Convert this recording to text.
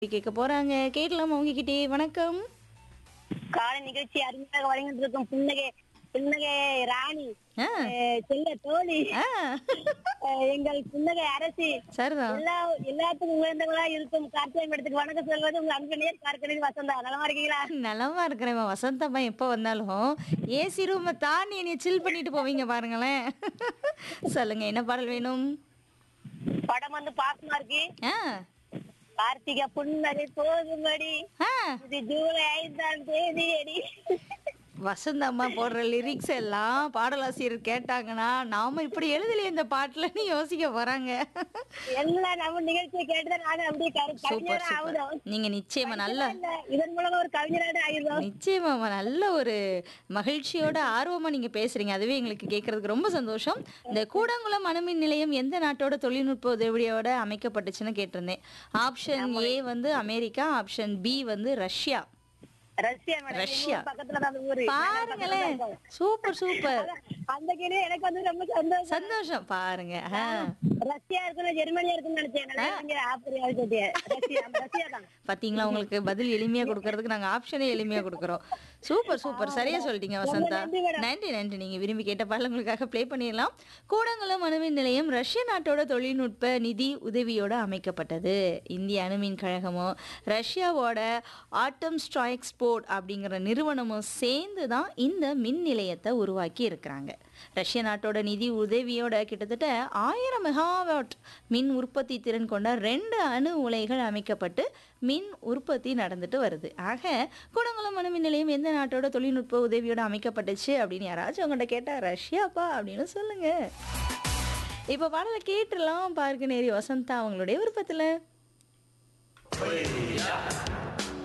கேட்க போறாங்க கேட்கலாம் உங்ககிட்டே வணக்கம் காலை நிகழ்ச்சி அருமையாக வழங்கிட்டு இருக்கும் புன்னகை புன்னகை ராணி ஆ, அஹ் செல்ல தோழி ஆ, அஹ் எங்கள் புன்னகை அரசி சரிதான் எல்லா எல்லாத்துக்கும் உயர்ந்தவங்களா இருக்கும் கார்த்திகை மேடத்துக்கு வணக்கம் சொல்வது உங்க அன்பனையர் பார்க்கணும் வசந்தா நலமா இருக்கீங்களா நலமா இருக்கிறேன் வசந்தம்மா எப்போ வந்தாலும் ஏசி ரூமை தாண்டி என்னை சில் பண்ணிட்டு போவீங்க பாருங்களேன் சொல்லுங்க என்ன பாடல் வேணும் படம் வந்து பாசமா இருக்கு ஆ கார்த்திகை புன்னகை போகும்படி ஆ இது ஜூலை ஐந்தாம் தேதி அடி வசந்த அம்மா போடுற லிரிக்ஸ் எல்லாம் பாடலாசிரியர் கேட்டாங்கன்னா நாம இப்படி எழுதலையே இந்த பாட்டுலன்னு யோசிக்க போறாங்க எல்லாம் நம்ம நிகழ்ச்சியை கேட்டுதான் நானும் அப்படியே கரு- சூப்பர் கவிஞரா சூப்பர் ஆகுதோம் நீங்க நிச்சயமா நல்ல இல்ல, இதன் மூலமா ஒரு கவிஞராக ஆகிருந்தோம் நிச்சயமாம்மா நல்ல ஒரு மகிழ்ச்சியோட ஆர்வமா நீங்க பேசுறீங்க அதுவே எங்களுக்கு கேட்கறதுக்கு ரொம்ப சந்தோஷம் இந்த கூடங்குளம் அணுமின் நிலையம் எந்த நாட்டோட தொழில்நுட்ப உதவியோட அமைக்கப்பட்டுச்சுன்னு கேட்டிருந்தேன் ஆப்ஷன் ஏ வந்து அமெரிக்கா ஆப்ஷன் பி வந்து ரஷ்யா ரஷ்யா மேடம் எங்க ரஷ்யா. ஊர் பக்கத்துல தான் அந்த ஊரு பாருங்களேன் சூப்பர் சூப்பர் அந்த கேள்வி எனக்கு வந்து ரொம்ப சந்தோஷம் சந்தோஷம் பாருங்க ஆ. ரஷ்யா இருக்குன்னு ஜெர்மனியா இருக்குன்னு நினைச்சேன் நல்லா இங்க ஆப்பிரியா இருக்கு. ரஷ்யா ரஷ்யா தான் பாத்தீங்களா உங்களுக்கு பதில் எளிமையா கொடுக்கறதுக்கு நாங்க ஆப்ஷனே எளிமையா கொடுக்கறோம் சூப்பர் சூப்பர் சரியா சொல்லிட்டீங்க வசந்தா நன்றி மேடம். நன்றி நன்றி நீங்க விரும்பி கேட்ட பாடல் உங்களுக்காக ப்ளே பண்ணிடலாம் கூடங்குளம் அணுமின் நிலையம் ரஷ்ய நாட்டோட தொழில்நுட்ப நிதி உதவியோட அமைக்கப்பட்டது இந்திய அணுமின் கழகமும் ரஷ்யாவோட ஆட்டம் ஸ்ட்ரைக்ஸ் போர்ட் அப்படிங்கிற நிறுவனமும் சேர்ந்து தான் இந்த மின் நிலையத்தை உருவாக்கி இருக்கிறாங்க ரஷ்ய நாட்டோட நிதி உதவியோட கிட்டத்தட்ட ஆயிரம் மெகாவாட் மின் உற்பத்தி திறன் கொண்ட ரெண்டு அணு உலைகள் அமைக்கப்பட்டு மின் உற்பத்தி நடந்துட்டு வருது ஆக கூடங்குளம் அணு மின் நிலையம் எந்த நாட்டோட தொழில்நுட்ப உதவியோட அமைக்கப்பட்டுச்சு அப்படின்னு யாராச்சும் உங்கள்கிட்ட கேட்டா ரஷ்யாப்பா அப்படின்னு சொல்லுங்க இப்போ பாடலை கேட்டுடலாம் பார்க்க நேரி வசந்தா அவங்களுடைய விருப்பத்தில்